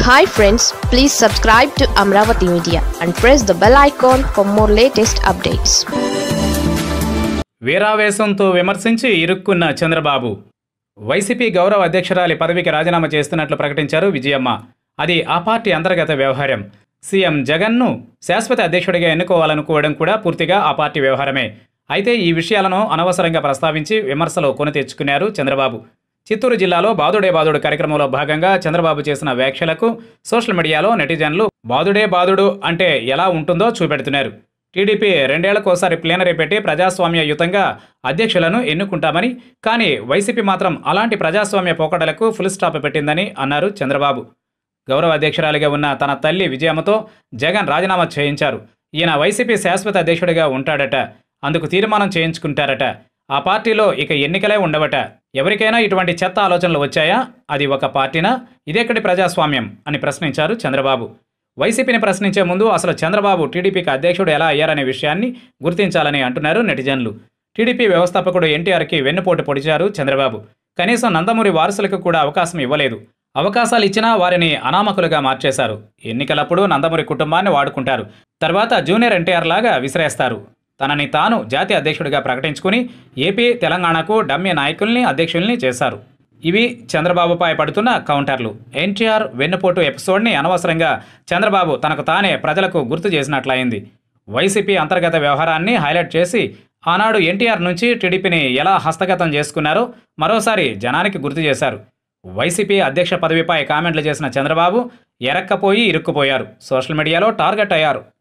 hi friends please subscribe to Amaravati media and press the bell icon for more latest updates వీరావేశంతో విమర్శించి ఇరుక్కున్న Chandrababu YCP గౌరవ అధ్యక్షురాలి పదవికి రాజీనామా చేస్తున్నట్లు ప్రకటించారు విజయమ్మ అది ఆ పార్టీ అంతర్గత వ్యవహారం సీఎం జగన్ను శాశ్వత అధ్యక్షుడిగా ఎన్నుకోవాలనుకోవడం కూడా పూర్తిగా ఆ పార్టీ వ్యవహారమే అయితే ఈ విషయాలను అనవసరంగా ప్రస్తావించి విమర్శలు కొని తెచ్చుకున్నారు చంద్రబాబు చిత్తూరు జిల్లాలో బాదుడే బాదుడు కార్యక్రమంలో భాగంగా చంద్రబాబు చేసిన వ్యాఖ్యలకు సోషల్ మీడియాలో నెటిజన్లు బాదుడే బాదుడు అంటే ఎలా ఉంటుందో చూపెడుతున్నారు టీడీపీ రెండేళ్లకోసారి ప్లేనరీ పెట్టి ప్రజాస్వామ్యయుతంగా అధ్యక్షులను ఎన్నుకుంటామని కానీ వైసీపీ మాత్రం అలాంటి ప్రజాస్వామ్య పోకడలకు ఫుల్ స్టాప్ పెట్టిందని అన్నారు చంద్రబాబు గౌరవ అధ్యక్షురాలిగా ఉన్న తన తల్లి విజయమ్మతో జగన్ రాజీనామా చేయించారు ఈయన వైసీపీ శాశ్వత అధ్యక్షుడిగా ఉంటాడట అందుకు తీర్మానం చేయించుకుంటారట ఆ పార్టీలో ఇక ఎన్నికలే ఉండవట ఎవరికైనా ఇటువంటి చెత్త ఆలోచనలు వచ్చాయా అది ఒక పార్టీనా ఇదెక్కడి ప్రజాస్వామ్యం అని ప్రశ్నించారు చంద్రబాబు వైసీపీని ప్రశ్నించే ముందు అసలు చంద్రబాబు టీడీపీకి అధ్యక్షుడు ఎలా అయ్యారనే విషయాన్ని గుర్తించాలని అంటున్నారు నెటిజన్లు టీడీపీ వ్యవస్థాపకుడు ఎన్టీఆర్కి వెన్నుపోటు పొడిచారు చంద్రబాబు కనీసం నందమూరి వారసులకు కూడా అవకాశం ఇవ్వలేదు అవకాశాలు ఇచ్చినా వారిని అనామకులుగా మార్చేశారు ఎన్నికలప్పుడు నందమూరి కుటుంబాన్ని వాడుకుంటారు తర్వాత జూనియర్ ఎన్టీఆర్ లాగా విసిరేస్తారు తనని తాను జాతీయ అధ్యక్షుడిగా ప్రకటించుకుని ఏపీ తెలంగాణకు డమ్మి నాయకుల్ని అధ్యక్షుల్ని చేశారు ఇవి చంద్రబాబుపై పడుతున్న కౌంటర్లు ఎన్టీఆర్ వెన్నుపోటు ఎపిసోడ్ని అనవసరంగా చంద్రబాబు తనకు తానే ప్రజలకు గుర్తు చేసినట్లయింది వైసీపీ అంతర్గత వ్యవహారాన్ని హైలైట్ చేసి ఆనాడు ఎన్టీఆర్ నుంచి టీడీపీని ఎలా హస్తగతం చేసుకున్నారో మరోసారి జనానికి గుర్తు చేశారు వైసీపీ అధ్యక్ష పదవిపై కామెంట్లు చేసిన చంద్రబాబు ఎరక్కపోయి ఇరుక్కుపోయారు సోషల్ మీడియాలో టార్గెట్ అయ్యారు